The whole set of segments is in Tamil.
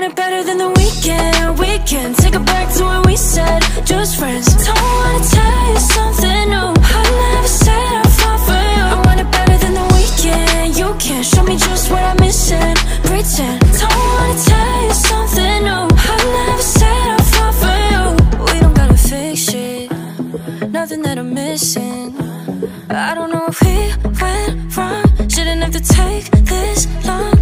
want it better than the weekend. Weekend, take it back to when we said just friends. Don't wanna tell you something new. I never said I'll fall for you. I want it better than the weekend. You can show me just what I'm missing. Pretend. Don't wanna tell you something new. I never said I'll fall for you. We don't gotta fix it. Nothing that I'm missing. I don't know if we went wrong. Shouldn't have to take this long.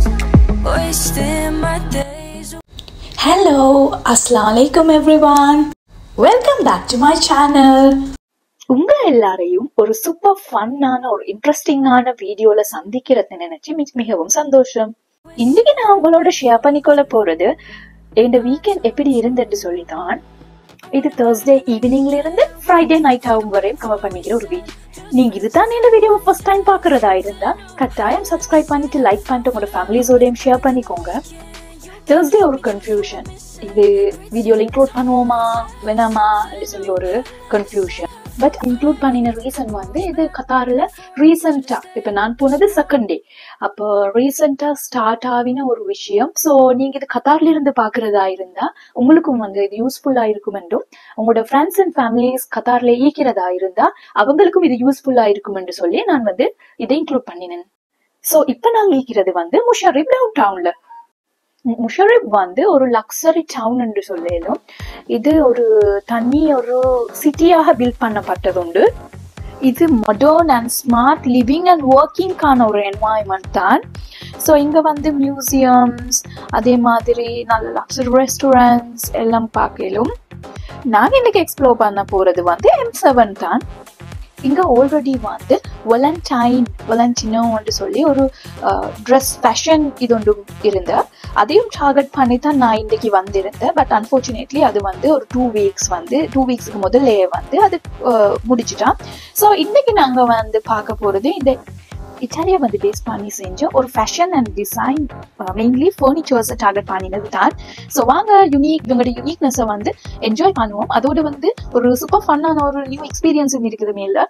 Wasting my days. Hello அஸ்லாம் வலைக்கம் everyone welcome back to my channel உங்க எல்லாரையும் ஒரு சூப்பர் ஃபன்னான ஒரு இன்ட்ரெஸ்டிங்கான வீடியோல சந்திக்கிறத நினைச்சு மிக- மிகவும் சந்தோஷம் இன்னைக்கு நான் உங்களோட ஷேர் பண்ணிக்கொள்ள போறது இந்த வீக்கெண்ட் எப்படி இருந்துட்டு சொல்லிதான் இது தேர்ஸ்டே ஈவினிங்ல இருந்து ஃப்ரைடே நைட் ஆகும் வரையும் கவர் பண்ணிக்கிற ஒரு வீடியோ நீங்க இதுதான் இந்த வீடியோ ஃபர்ஸ்ட் டைம் பாக்குறதா இருந்தா கட்டாயம் சப்ஸ்கிரைப் பண்ணிட்டு லைக் பண்ணிட்டு உங்களோட ஃபேமிலிஸோடையும் ஷேர் பண்ணிக்கோங்க தேர்ஸ்டே ஒரு கன்ஃபியூஷன் இது வீடியோல இன்க்ளூட் பண்ணுவோமா வேணாமா அப்படின்னு சொல்லி ஒரு கன்ஃபியூஷன் பட் இன்க்ளூட் பண்ணின ரீசன் வந்து இது கத்தாரில் ரீசெண்டா இப்ப நான் போனது செகண்ட் டே அப்போ ரீசெண்டா ஸ்டார்ட் ஆகின ஒரு விஷயம் ஸோ நீங்க இது கத்தார்ல இருந்து பாக்குறதா இருந்தா உங்களுக்கும் வந்து இது யூஸ்ஃபுல்லா இருக்கும் என்றும் உங்களோட ஃப்ரெண்ட்ஸ் அண்ட் ஃபேமிலிஸ் கத்தார்ல ஈக்கிறதா இருந்தா அவங்களுக்கும் இது யூஸ்ஃபுல்லா இருக்கும் என்று சொல்லி நான் வந்து இதை இன்க்ளூட் பண்ணினேன் ஸோ இப்போ நாங்க ஈக்கிறது வந்து முஷரிப் டவுன் டவுன்ல முஷரிப் வந்து ஒரு லக்ஸரி டவுன் என்று சொல்லலும் இது ஒரு தனி ஒரு சிட்டியாக பில்ட் பண்ணப்பட்டதுண்டு இது modern and smart living and ஒர்க்கிங்கான ஒரு என்வாயன்மெண்ட் தான் ஸோ இங்கே வந்து மியூசியம்ஸ் அதே மாதிரி நல்ல லக்ஸரி ரெஸ்டாரண்ட்ஸ் எல்லாம் பார்க்கலும் நான் இன்னைக்கு எக்ஸ்ப்ளோர் பண்ண போகிறது வந்து எம் செவன் தான் இங்க ஆல்ரெடி வந்து வலண்டைன் வலண்டினோன்னு சொல்லி ஒரு ட்ரெஸ் ஃபேஷன் இது ஒன்று இருந்த அதையும் டார்கெட் பண்ணி தான் நான் இன்னைக்கு வந்திருந்தேன் பட் அன்ஃபார்ச்சுனேட்லி அது வந்து ஒரு டூ வீக்ஸ் வந்து டூ வீக்ஸ்க்கு முதல்ல வந்து அது அஹ், முடிச்சிட்டான் ஸோ இன்னைக்கு நாங்க வந்து பார்க்க போறது இந்த இட்டாலியா வந்து பேஸ் பண்ணி செஞ்ச ஒரு ஃபேஷன் அண்ட் டிசைன் மெயின்லி ஃபர்னிச்சர்ஸை டார்கெட் பண்ணினது தான் ஸோ வாங்க யூனிக் இவங்களோட யூனிக்னஸை வந்து என்ஜாய் பண்ணுவோம் அதோட வந்து ஒரு சூப்பர் ஃபன்னான ஒரு நியூ எக்ஸ்பீரியன்ஸும் இருக்குது மேல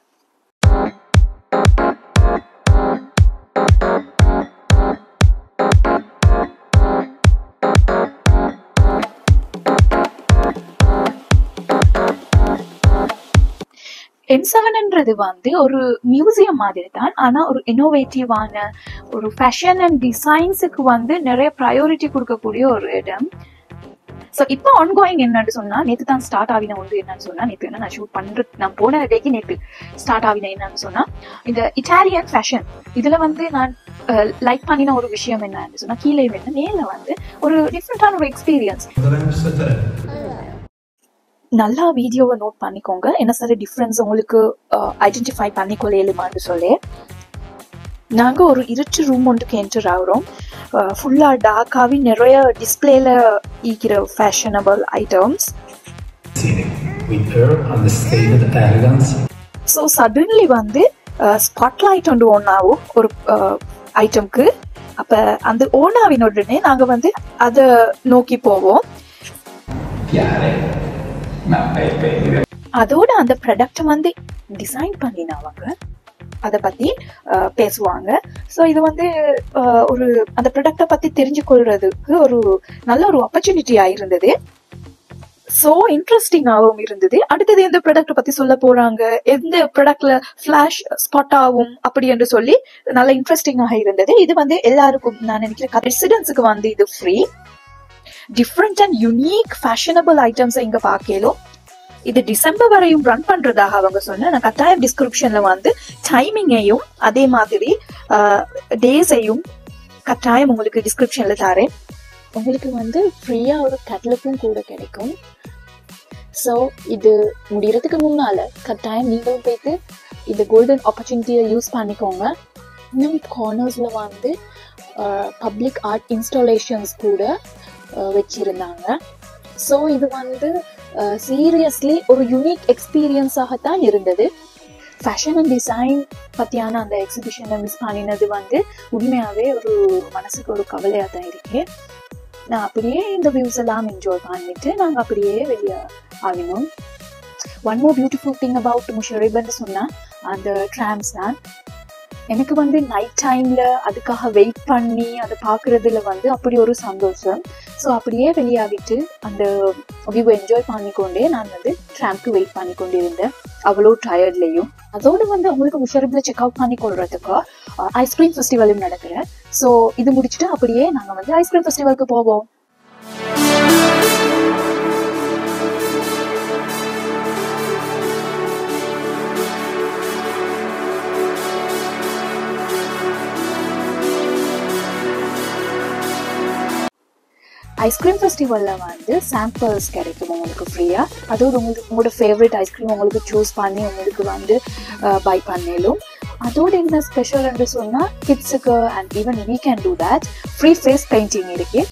எம் செவன்ன்றது வந்து ஒரு மியூசியம் மாதிரி தான் ஆனா ஒரு இன்னோவேட்டிவான ஒரு ஃபேஷன் அண்ட் டிசைன்ஸுக்கு வந்து நிறைய ப்ரையாரிட்டி கொடுக்கக்கூடிய ஒரு இடம் ஸோ இப்போ ஆன்கோயிங் என்னன்னு சொன்னா நேற்று தான் ஸ்டார்ட் ஆகின ஒன்று என்னன்னு சொன்னா நேற்று என்ன நான் ஷூட் பண்றது நான் போன டேக்கு நேற்று ஸ்டார்ட் ஆகின என்னன்னு சொன்னா இந்த இட்டாலியன் ஃபேஷன் இதுல வந்து நான் லைக் பண்ணின ஒரு விஷயம் என்னன்னு சொன்னா கீழே வந்து மேல வந்து ஒரு டிஃப்ரெண்டான ஒரு எக்ஸ்பீரியன்ஸ் நல்லா வீடியோவை நோட் பண்ணிக்கோங்க என்ன சார் டிஃப்ரென்ஸ் உங்களுக்கு ஐடென்டிஃபை பண்ணிக்கொள்ள இயலுமான்னு சொல்லி நாங்க ஒரு இருட்டு ரூம் ஒன்றுக்கு என்டர் ஆகுறோம் ஃபுல்லா டார்க்காவி நிறைய டிஸ்பிளேல ஈக்கிற fashionable items scenic. We err on the stated elegance so suddenly வந்து ஸ்பாட்லைட் ஒன்று ஒன் ஆகும் ஒரு ஐட்டம்க்கு அப்ப அந்த ஓனாவின் உடனே நாங்க வந்து அதை நோக்கி போவோம் piare, ma pepe. அதோட அந்த ப்ராடக்ட் வந்து டிசைன் பண்ணினவங்க அதை பத்தி அஹ், பேசுவாங்க ஸோ இது வந்து அஹ், ஒரு அந்த ப்ராடக்டை பத்தி தெரிஞ்சு கொள்றதுக்கு ஒரு நல்ல ஒரு ஆப்பர்ச்சுனிட்டியா இருந்தது ஸோ இன்ட்ரெஸ்டிங்காகவும் இருந்தது அடுத்தது எந்த ப்ராடக்ட் பத்தி சொல்ல போறாங்க எந்த ப்ராடக்ட்ல ஃபிளாஷ் ஸ்பாட் ஆகும் அப்படி என்று சொல்லி நல்ல இன்ட்ரெஸ்டிங்காக இருந்தது இது வந்து எல்லாருக்கும் நான் நினைக்கிறேன் ரெசிடென்ஸுக்கு வந்து இது free different and unique fashionable items இங்க பார்க்கலும் இது டிசம்பர் வரையும் ரன் பண்றதாக அவங்க சொன்ன நான் கட்டாயம் டிஸ்கிரிப்ஷன்ல வந்து டைமிங்கையும் அதே மாதிரி டேஸையும் கட்டாயம் உங்களுக்கு டிஸ்கிரிப்ஷன்ல தரேன் உங்களுக்கு வந்து ஃப்ரீயா ஒரு கேட்டலக்கும் கூட கிடைக்கும் ஸோ இது முடியறதுக்கு முன்னால கட்டாயம் நீங்களும் போயிட்டு இந்த கோல்டன் ஆப்பர்ச்சுனிட்டியை யூஸ் பண்ணிக்கோங்க இன்னும் கார்னர்ஸ்ல வந்து பப்ளிக் ஆர்ட் இன்ஸ்டாலேஷன்ஸ் கூட அஹ், வச்சிருந்தாங்க ஸோ இது வந்து சீரியஸ்லி ஒரு யூனிக் எக்ஸ்பீரியன்ஸாகத்தான் இருந்தது ஃபேஷன் அண்ட் டிசைன் பற்றியான அந்த எக்ஸிபிஷனை மிஸ் பண்ணினது வந்து உண்மையாகவே ஒரு மனசுக்கு ஒரு கவலையாக தான் இருக்கு நான் அப்படியே இந்த வியூஸ் எல்லாம் என்ஜாய் பண்ணிட்டு நாங்கள் அப்படியே வெளியே ஆகினோம் one more beautiful thing about முஷரிபன்னு சொன்னால் அந்த ட்ராம்ஸ் தான் எனக்கு வந்து நைட் டைம்ல அதுக்காக வெயிட் பண்ணி அதை பார்க்கறதுல வந்து அப்படி ஒரு சந்தோஷம் ஸோ அப்படியே வெளியாகிட்டு அந்த வியூ என்ஜாய் பண்ணிக்கொண்டே நான் வந்து ட்ராம்க்கு வெயிட் பண்ணி கொண்டிருந்தேன் அவ்வளோ டயர்ட்லேயும் அதோடு வந்து உங்களுக்கு உஷரப்பில் செக் அவுட் பண்ணி கொள்றதுக்கு ஐஸ்கிரீம் ஃபெஸ்டிவலும் நடக்கிறேன் ஸோ இது முடிச்சுட்டு அப்படியே நாங்கள் வந்து ஐஸ்கிரீம் ஃபெஸ்டிவலுக்கு போவோம் ஐஸ்கிரீம் ஃபெஸ்டிவலில் வந்து சாம்பிள்ஸ் கிடைக்கும் உங்களுக்கு ஃப்ரீயாக அதோடு உங்களுக்கு உங்களோட ஃபேவரட் ஐஸ்கிரீம் உங்களுக்கு சூஸ் பண்ணி உங்களுக்கு வந்து பை பண்ணிடும் அதோட என்ன ஸ்பெஷல் என்று சொன்னால் கிட்ஸுக்கு and even we can do that free face painting இருக்கு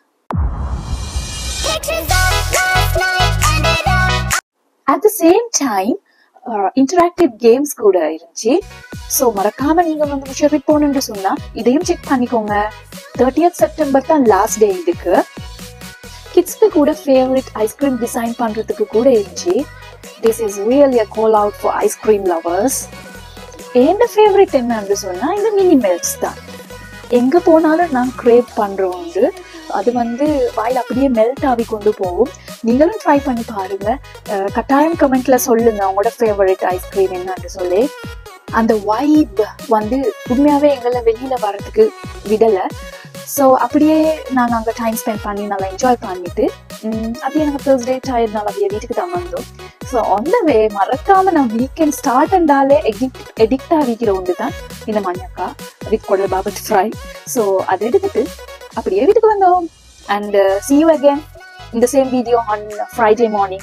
at the same time interactive games கூட இருந்துச்சு ஸோ மறக்காம நீங்க வந்து ஷெரிட் போகணுன்னு சொன்னா இதையும் செக் பண்ணிக்கோங்க தேர்ட்டியத் செப்டம்பர் தான் லாஸ்ட் டே இதுக்கு கிட்ஸ்க்கு கூட ஃபேவரட் ஐஸ்கிரீம் டிசைன் பண்றதுக்கு கூட இருந்துச்சு this is really a call out for ice cream lovers எந்த ஃபேவரட் என்னன்னு சொன்னா இந்த மினி மெல்ட்ஸ் தான் எங்க போனாலும் நான் கிரேப் பண்றோம் உண்டு அது வந்து வாயில் அப்படியே மெல்ட் ஆகி கொண்டு போகும் நீங்களும் ட்ரை பண்ணி பாருங்க அஹ் கட்டாயம் கமெண்ட்ல சொல்லுங்க உங்களோட ஃபேவரட் ஐஸ்கிரீம் என்னன்னு சொல்லி அந்த வைப் வந்து உண்மையாவே எங்களை வெளியில வர்றதுக்கு விடலை ஸோ அப்படியே நாங்கள் அங்கே டைம் ஸ்பெண்ட் பண்ணி நல்லா என்ஜாய் பண்ணிட்டு உம், அப்படியே நாங்கள் தேர்ஸ்டே டயர்ட்னால அப்படியே வீட்டுக்கு தான் வந்தோம் ஸோ அந்த வே மறக்காம நான் வீக்கெண்ட் ஸ்டார்ட் அண்டாலே எடிக்ட் எடிக்ட் ஆகிக்கிற ஒன்று தான் இந்த மஞ்சக்கா வித் குடல் பாபத் ஃப்ரை ஸோ அதை எடுத்துட்டு அப்படியே வீட்டுக்கு வந்தோம் and see you again in the same video on Friday morning.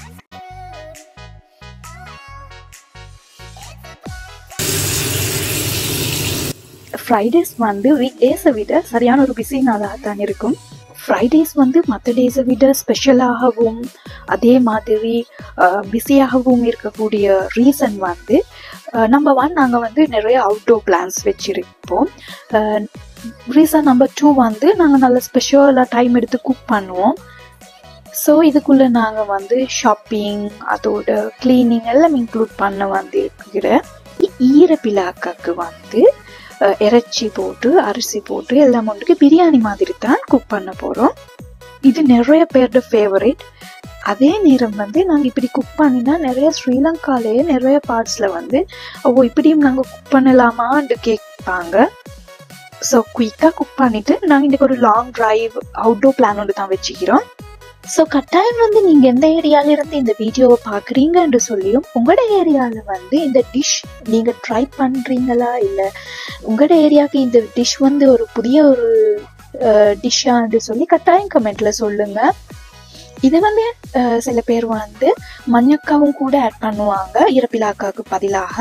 Fridays வந்து வீக் டேஸை விட சரியான ஒரு பிஸி நாளாக தான் இருக்கும் ஃப்ரைடேஸ் வந்து மற்ற டேஸை விட ஸ்பெஷலாகவும் அதே மாதிரி பிஸியாகவும் இருக்கக்கூடிய ரீசன் வந்து நம்பர் ஒன் நாங்கள் வந்து நிறைய அவுட்டோர் பிளான்ஸ் வச்சுருப்போம் ரீசன் நம்பர் டூ வந்து நாங்கள் நல்ல ஸ்பெஷலாக டைம் எடுத்து குக் பண்ணுவோம் ஸோ இதுக்குள்ளே நாங்கள் வந்து ஷாப்பிங் அதோட க்ளீனிங் எல்லாம் இன்க்ளூட் பண்ண வந்து இருக்கிற ஈரப்பிலாக்காக்கு வந்து அஹ், இறைச்சி போட்டு அரிசி போட்டு எல்லாம் ஒன்றுக்கு பிரியாணி மாதிரி தான் குக் பண்ண போகிறோம் இது நிறைய பேரோட ஃபேவரட் அதே நேரம் வந்து நாங்கள் இப்படி குக் பண்ணினா நிறைய ஸ்ரீலங்காலேயே நிறைய பார்ட்ஸில் வந்து ஓ இப்படியும் நாங்கள் குக் பண்ணலாமான்னு கேட்பாங்க ஸோ குயிக்காக குக் பண்ணிட்டு நாங்கள் இன்றைக்கு ஒரு லாங் டிரைவ் அவுட்டோர் பிளான் ஒன்று தான் வச்சுக்கிறோம் ஸோ கட்டாயம் வந்து நீங்கள் எந்த ஏரியால இருந்து இந்த வீடியோவை பார்க்குறீங்கன்னு சொல்லியும் உங்களோட ஏரியாவில் வந்து இந்த டிஷ் நீங்கள் ட்ரை பண்ணுறீங்களா இல்லை உங்களோட ஏரியாவுக்கு இந்த டிஷ் வந்து ஒரு புதிய ஒரு டிஷ்ஷான்னு சொல்லி கட்டாயம் கமெண்ட்ல சொல்லுங்க இது வந்து அஹ், சில பேர் வந்து மஞ்சக்காவும் கூட ஆட் பண்ணுவாங்க இறப்பிலாக்காவுக்கு பதிலாக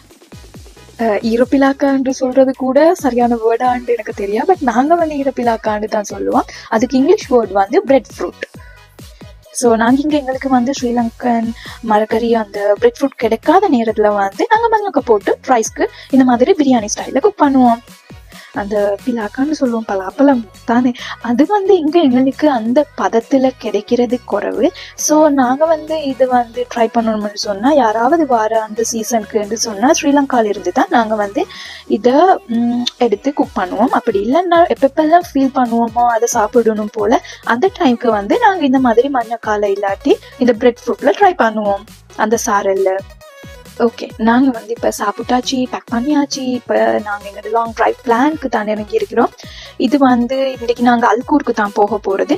அஹ், இறப்பிலாக்கான்னு சொல்றது கூட சரியான வேர்டான்னு எனக்கு தெரியும் பட் நாங்க வந்து இறப்பிலாக்கான்னு தான் சொல்லுவோம் அதுக்கு இங்கிலீஷ் வேர்ட் வந்து பிரெட் ஃப்ரூட் ஸோ நாங்கள் இங்கே எங்களுக்கு வந்து ஸ்ரீலங்கன் மரக்கறி அந்த பிரெட் ஃப்ரூட் கிடைக்காத நேரத்தில் வந்து நாங்கள் மஞ்சக்க போட்டு ரைஸ்க்கு இந்த மாதிரி பிரியாணி ஸ்டைலில் குக் பண்ணுவோம் அந்த பிலாக்கான்னு சொல்லுவோம் பலாப்பழம் தானே அது வந்து இங்க எங்களுக்கு அந்த பதத்துல கிடைக்கிறது குறைவு ஸோ நாங்க வந்து இது வந்து ட்ரை பண்ணணும்னு சொன்னா யாராவது வார அந்த சீசனுக்கு சொன்னா ஸ்ரீலங்கால இருந்து தான் நாங்க வந்து இதை எடுத்து குக் பண்ணுவோம் அப்படி இல்லைன்னா எப்பப்பெல்லாம் ஃபீல் பண்ணுவோமோ அதை சாப்பிடணும் போல அந்த டைம்க்கு வந்து நாங்க இந்த மாதிரி மஞ்சக்கால இல்லாட்டி இந்த பிரெட் ஃப்ரூட்ல ட்ரை பண்ணுவோம் அந்த சாரல்ல ஓகே நாங்கள் வந்து இப்போ சாப்பிட்டாச்சு பேக் பண்ணியாச்சு இப்போ நாங்கள் எங்களோட லாங் டிரைவ் பிளானுக்கு தான் இறங்கி இருக்கிறோம் இது வந்து இன்னைக்கு நாங்கள் அல்கூருக்கு தான் போக போகிறது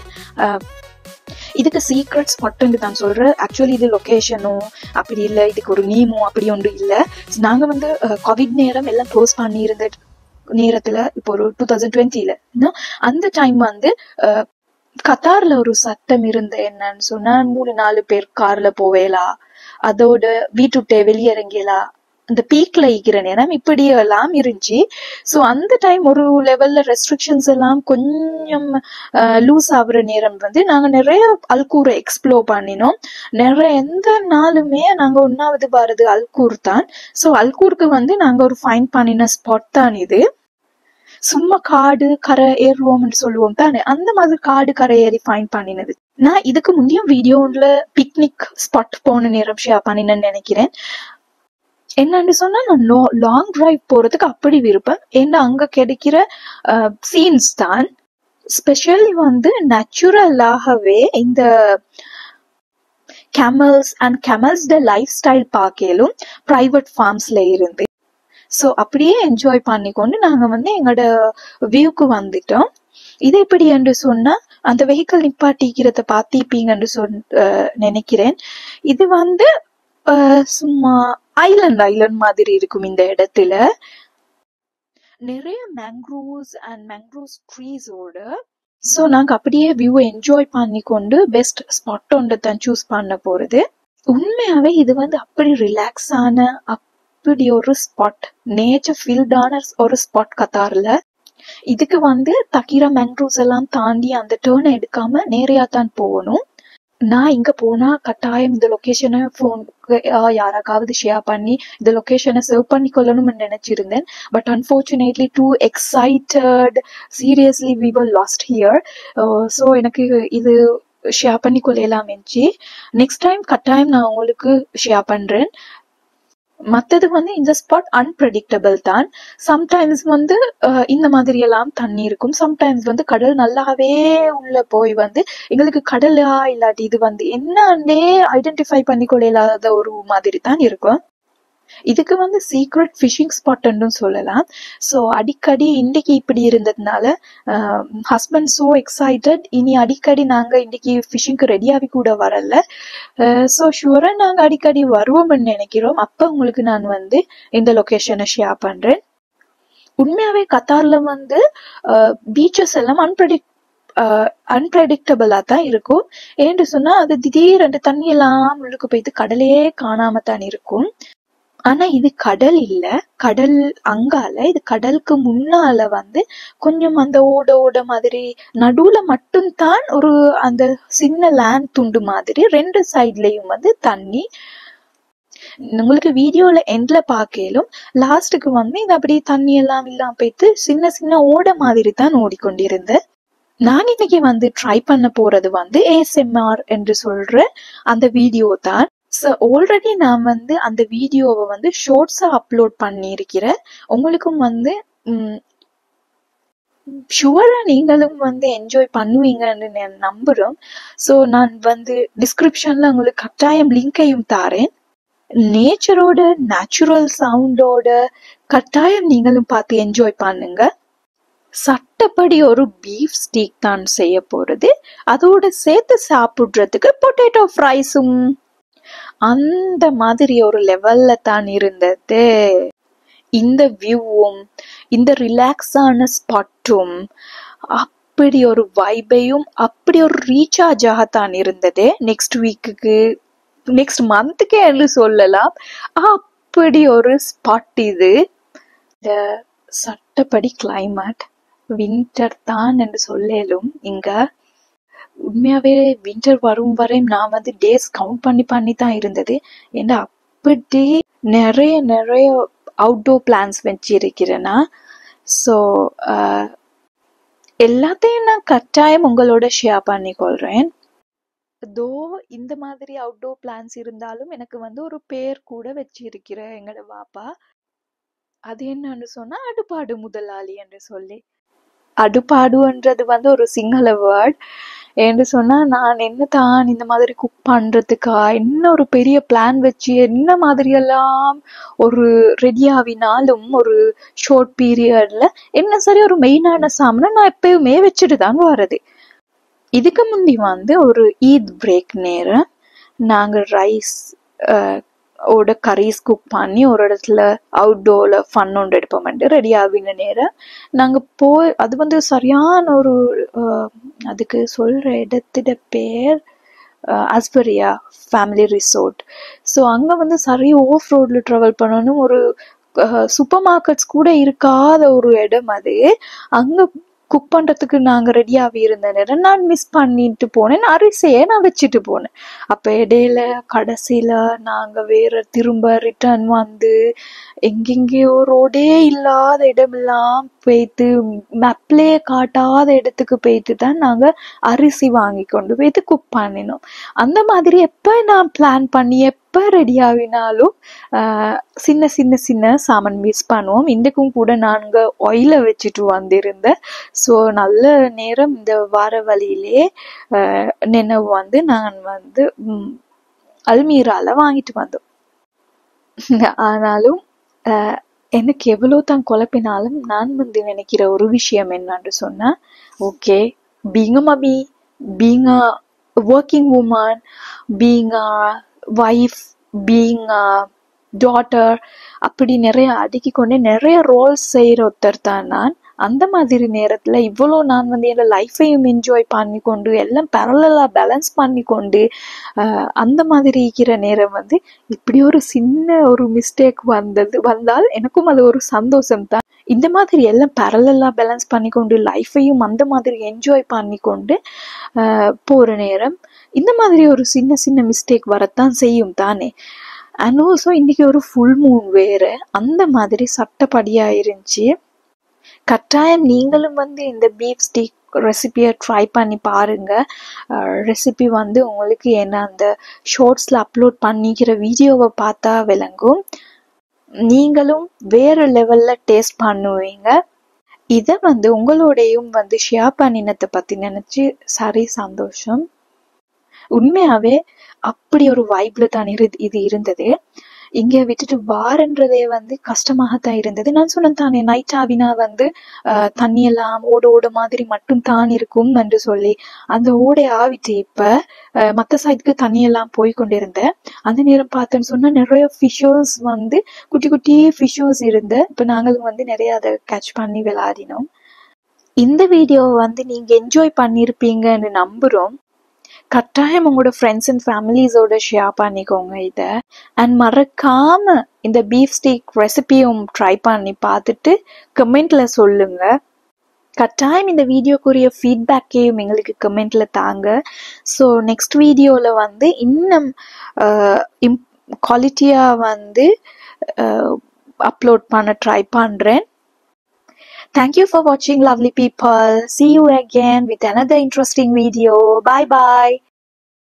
இதுக்கு சீக்ரெட் ஸ்பாட்டுன்னு தான் சொல்கிறேன் ஆக்சுவலி இது லொக்கேஷனும் அப்படி இல்லை இதுக்கு ஒரு நேமும் அப்படி ஒன்றும் இல்லை நாங்கள் வந்து கோவிட் நேரம் எல்லாம் க்ளோஸ் பண்ணியிருந்த நேரத்தில் இப்போ ஒரு டூ தௌசண்ட் டுவெண்ட்டியில் அந்த டைம் வந்து அஹ், கத்தார்ல ஒரு சட்டம் இருந்த என்னன்னு சொன்னா மூணு நாலு பேர் கார்ல போவேலா அதோட வீட்டுட்டே வெளியிறங்கலா அந்த பீக்ல இருக்கிற நேரம் இப்படி எல்லாம் இருந்துச்சு ஸோ அந்த டைம் ஒரு லெவல்ல ரெஸ்ட்ரிக்ஷன்ஸ் எல்லாம் கொஞ்சம் லூஸ் ஆகுற நேரம் வந்து நாங்க நிறைய அல்கூரை எக்ஸ்ப்ளோர் பண்ணினோம் நிறைய எந்த நாளுமே நாங்க ஒன்னாவது பாரது அல்கூர் தான் ஸோ அல்கூருக்கு வந்து நாங்க ஒரு ஃபைன் பண்ணின ஸ்பாட் தான் இது சும்மா காடு கரை ஏறுவோம்னு சொல்லுவோம் தானே அந்த மாதிரி காடு கரை ஏறி ஃபைன் பண்ணினது நான் இதுக்கு முந்தையும் வீடியோல பிக்னிக் ஸ்பாட் போன நேரம் ஷேர் பண்ணினேன்னு நினைக்கிறேன் என்னன்னு சொன்னா நான் லாங் டிரைவ் போறதுக்கு அப்படி விருப்பம் ஏன்னா அங்க கிடைக்கிற சீன்ஸ் தான் ஸ்பெஷலி வந்து நேச்சுரலாகவே இந்த கேமல்ஸ் அண்ட் கேமல்ஸ்ட லைஃப் ஸ்டைல் பார்க்கலும் ப்ரைவேட் ஃபார்ம்ஸ்ல இருந்து ஸோ அப்படியே என்ஜாய் பண்ணிக்கொண்டு நாங்க வந்து எங்களோட வியூக்கு வந்துட்டோம் இது எப்படி என்று சொன்னா அந்த வெஹிக்கிள் நிப்பாட்டிக்கிறத பார்த்திப்பீங்கன்னு சொன் அஹ் நினைக்கிறேன் இது வந்து அஹ், சும்மா ஐலண்ட் ஐலண்ட் மாதிரி இருக்கும் இந்த இடத்துல நிறைய மேங்க்ரோவ்ஸ் அண்ட் மேங்க்ரோவ்ஸ் ட்ரீஸோட ஸோ நாங்கள் அப்படியே வியூ என்ஜாய் பண்ணி கொண்டு பெஸ்ட் ஸ்பாட் ஒன்று தான் சூஸ் பண்ண போகிறது உண்மையாவே இது வந்து அப்படி ரிலாக்ஸ் ஆன அப்படி ஒரு ஸ்பாட் நேச்சர் ஃபீல்டான ஒரு ஸ்பாட் கத்தார்ல இதுக்கு வந்து தக்கிர மேங்க்ரோவ்ஸ் எல்லாம் தாண்டி அந்த டேர்ன் எடுக்காம நேரையா தான் போகணும் நான் இங்க போனா கட்டாயம் இந்த லொகேஷனை ஃபோன் யாராக்காவது ஷேர் பண்ணி இந்த லொகேஷனை சர்வ் பண்ணி கொள்ளணும்னு நினைச்சிருந்தேன் but unfortunately too excited seriously we were lost here so எனக்கு இது ஷேர் பண்ணி கொள்ளலாம் நெக்ஸ்ட் டைம் கட்டாயம் நான் உங்களுக்கு ஷேர் பண்றேன் மத்தது வந்து இந்த ஸ்பாட் அன்பிரடிக்டபிள் தான் சம்டைம்ஸ் வந்து அஹ், இந்த மாதிரி எல்லாம் தண்ணி இருக்கும் சம்டைம்ஸ் வந்து கடல் நல்லாவே உள்ள போய் வந்து எங்களுக்கு கடலா இல்லாட்டி இது வந்து என்னன்னே ஐடென்டிஃபை பண்ணி கொள்ளாத ஒரு மாதிரி தான் இருக்கும் இதுக்கு வந்து சீக்ரெட் ஃபிஷிங் ஸ்பாட்டும் சொல்லலாம் ஸோ அடிக்கடி இன்னைக்கு இப்படி இருந்ததுனால ஹஸ்பண்ட் ஸோ எக்ஸைட்டட் இனி அடிக்கடி நாங்க இன்னைக்கு ஃபிஷிங்க்கு ரெடியாகி கூட வரல ஸோ ஷுவரா நாங்க அடிக்கடி வருவோம்னு நினைக்கிறோம் அப்ப உங்களுக்கு நான் வந்து இந்த லொகேஷனை ஷேர் பண்றேன் உண்மையாவே கத்தார்ல வந்து பீச்சஸ் எல்லாம் அன்பிரடிக் அன்பிரடிக்டபிளா தான் இருக்கும் ஏன்னு சொன்னா அது திடீரென்று தண்ணி எல்லாம் உள்ளுக்கு போயிட்டு கடலே காணாம தான் இருக்கும் ஆனா இது கடல் இல்ல கடல் அங்கால இது கடலுக்கு முன்னால வந்து கொஞ்சம் அந்த ஓட ஓட மாதிரி நடுவுல மட்டும்தான் ஒரு அந்த சின்ன லேண்ட் துண்டு மாதிரி ரெண்டு சைட்லயும் வந்து தண்ணி உங்களுக்கு வீடியோல எண்ட்ல பார்க்கலும் லாஸ்ட்டுக்கு வந்து இது அப்படியே தண்ணி எல்லாம் இல்லாம போயிட்டு சின்ன சின்ன ஓட மாதிரி தான் ஓடிக்கொண்டிருந்த நான் இன்னைக்கு வந்து ட்ரை பண்ண போறது வந்து ஏஎஸ்எம்ஆர் என்று சொல்ற அந்த வீடியோ தான் ஸோ ஆல்ரெடி நான் வந்து அந்த வீடியோவை வந்து ஷார்ட்ஸா அப்லோட் பண்ணியிருக்கிறேன் உங்களுக்கும் வந்து ஷுவரா நீங்களும் வந்து என்ஜாய் பண்ணுவீங்கன்னு நான் நம்புறோம் ஸோ நான் வந்து டிஸ்கிரிப்ஷன்ல உங்களுக்கு கட்டாயம் லிங்கையும் தாரேன் நேச்சரோட நேச்சுரல் சவுண்டோட கட்டாயம் நீங்களும் பார்த்து என்ஜாய் பண்ணுங்க சட்டப்படி ஒரு பீஃப் ஸ்டீக் தான் செய்ய போறது அதோட சேர்த்து சாப்பிடுறதுக்கு பொட்டேட்டோ ஃப்ரைஸும் அந்த மாதிரி ஒரு லெவல்ல தான் இருந்தது இந்த வியூவும் இந்த ரிலாக்ஸான ஸ்பாட்டும் அப்படி ஒரு வைபையும் அப்படி ஒரு ரீசார்ஜாக தான் இருந்தது நெக்ஸ்ட் வீக்குக்கு நெக்ஸ்ட் மந்த்துக்கே என்று சொல்லலாம் அப்படி ஒரு ஸ்பாட் இது இந்த சட்டப்படி கிளைமேட் வின்டர் தான் என்று சொல்லலும் இங்க உண்மையாவே வின்டர் வரும் வரை நான் வந்து டேஸ் கவுண்ட் பண்ணி பண்ணி தான் இருந்தது ஏன்னா அப்படி நிறைய நிறைய அவுட்டோர் பிளான்ஸ் வச்சிருக்கிறேன்னா ஸோ எல்லாத்தையும் நான் கட்டாயம் உங்களோட ஷேர் பண்ணிக்கொள்றேன் தோ இந்த மாதிரி அவுட்டோர் பிளான்ஸ் இருந்தாலும் எனக்கு வந்து ஒரு பேர் கூட வச்சிருக்கிறேன் எங்களோட பாப்பா அது என்னன்னு சொன்னா அடுப்பாடு முதலாளி என்று சொல்லி அடுப்பாடுன்றது வந்து ஒரு சிங்கள வேர்ட் என்று சொன்னா நான் என்ன தான் இந்த மாதிரி குக் பண்றதுக்கா என்ன ஒரு பெரிய பிளான் வச்சு என்ன மாதிரி எல்லாம் ஒரு ரெடி ஆவினாலும் ஒரு ஷார்ட் பீரியட்ல என்ன சரி ஒரு மெயினான சாமனை நான் எப்பயுமே வச்சுட்டு தான் வர்றது இதுக்கு முந்தி வந்து ஒரு ஈத் பிரேக் நேரம் நாங்க ரைஸ் ஓட கரீஸ் குக் பண்ணி ஒரு இடத்துல அவுட்டோர்ல ஃபன் ஒன்று எடுப்போம்ட்டு ரெடி ஆகின நேரம் நாங்க போய் அது வந்து சரியான ஒரு அஹ், அதுக்கு சொல்ற இடத்துல பேர் அஸ்பரியா ஃபேமிலி ரிசோர்ட் ஸோ அங்க வந்து சரி ஆஃப் ரோட்ல ட்ராவல் பண்ணணும் ஒரு சூப்பர் மார்க்கெட்ஸ் கூட இருக்காத ஒரு இடம் அது அங்க குக் பண்றதுக்கு நாங்க ரெடி ஆகி இருந்த நேரம் நான் மிஸ் பண்ணிட்டு போனேன் அரிசியை நான் வச்சுட்டு போனேன் அப்ப இடையில கடைசியில நாங்க வேற திரும்ப ரிட்டர்ன் வந்து எங்கெங்கேயோ ரோடே இல்லாத இடமெல்லாம் போயிட்டு மேப்லயே காட்டாத இடத்துக்கு போயிட்டு தான் நாங்க அரிசி வாங்கி கொண்டு போயிட்டு குக் பண்ணினோம் அந்த மாதிரி எப்ப நான் பிளான் பண்ணி எப்ப எப்போ ரெடி ஆகினாலும் ஆஹ், சின்ன சின்ன சின்ன சாமான் மிஸ் பண்ணுவோம் இன்றைக்கும் கூட நாங்கள் ஒயில வச்சுட்டு வந்திருந்தேன் ஸோ நல்ல நேரம் இந்த வார வழியிலே ஆஹ், நினைவு வந்து நான் வந்து ம், அல்மீரால வாங்கிட்டு வந்தோம் ஆனாலும் ஆஹ், எனக்கு எவ்வளோ தான் குழப்பினாலும் நான் வந்து நினைக்கிற ஒரு விஷயம் என்னன்னு சொன்னா okay being a mommy being a working woman being a wife being a daughter அப்படி நிறைய அடுக்கி கொண்டே நிறைய ரோல்ஸ் செய்கிற ஒருத்தர் தான் நான் அந்த மாதிரி நேரத்துல இவ்வளோ நான் வந்து என்னோட லைஃப்பையும் என்ஜாய் பண்ணி கொண்டு எல்லாம் பேரலாக பேலன்ஸ் பண்ணி கொண்டு ஆஹ், அந்த மாதிரி இருக்கிற நேரம் வந்து இப்படி ஒரு சின்ன ஒரு மிஸ்டேக் வந்தது வந்தால் எனக்கும் அது ஒரு சந்தோஷம் தான் இந்த மாதிரி எல்லாம் பேரலாக பேலன்ஸ் பண்ணி கொண்டு லைஃப்பையும் அந்த மாதிரி என்ஜாய் பண்ணி கொண்டு ஆஹ், போற நேரம் இந்த மாதிரி ஒரு சின்ன சின்ன மிஸ்டேக் வரத்தான் செய்யும் தானே அண்ட் ஆல்சோ இன்னைக்கு ஒரு ஃபுல் மூன் வேற அந்த மாதிரி சட்டப்படியா இருந்துச்சு கட்டாயம் நீங்களும் வந்து இந்த பீஃப் ஸ்டீக் ரெசிபியை ட்ரை பண்ணி பாருங்க ரெசிபி வந்து உங்களுக்கு என்ன அந்த ஷார்ட்ஸில் அப்லோட் பண்ணிக்கிற வீடியோவை பார்த்தா விளங்கும் நீங்களும் வேற லெவலில் டேஸ்ட் பண்ணுவீங்க இதை வந்து உங்களோடையும் வந்து ஷேர் பண்ணினத்தை பற்றி நினச்சி சரி சந்தோஷம் உண்மையாவே அப்படி ஒரு வைப்ல தான் இரு இது இருந்தது இங்க விட்டுட்டு வாரன்றதே வந்து கஷ்டமாகத்தான் இருந்தது நான் சொன்னேன் தானே நைட் ஆவினா வந்து ஆஹ், தண்ணி எல்லாம் ஓட ஓட மாதிரி மட்டும் தான் இருக்கும் என்று சொல்லி அந்த ஓடை ஆவிட்டு இப்ப ஆஹ், மத்த சைடுக்கு தண்ணி எல்லாம் போய் கொண்டிருந்தேன் அந்த நேரம் பார்த்தேன்னு சொன்னா நிறைய ஃபிஷர்ஸ் வந்து குட்டி குட்டி ஃபிஷர்ஸ் இருந்த இப்ப நாங்களும் வந்து நிறைய அதை கேட்ச் பண்ணி விளையாடினோம் இந்த வீடியோவை வந்து நீங்க என்ஜாய் பண்ணியிருப்பீங்கன்னு நம்புறோம் கட்டாயம் உங்களோட ஃப்ரெண்ட்ஸ் அண்ட் ஃபேமிலிஸோட ஷேர் பண்ணிக்கோங்க இதை அண்ட் மறக்காம இந்த பீஃப் ஸ்டீக் ரெசிபியும் ட்ரை பண்ணி பார்த்துட்டு கமெண்ட்ல சொல்லுங்க கட்டாயம் இந்த வீடியோக்குரிய ஃபீட்பேக்கையும் எங்களுக்கு கமெண்ட்ல தாங்க ஸோ நெக்ஸ்ட் வீடியோவில் வந்து இன்னும் குவாலிட்டியாக வந்து அப்லோட் பண்ண ட்ரை பண்ணுறேன் Thank you for watching, lovely people. See you again with another interesting video. Bye bye.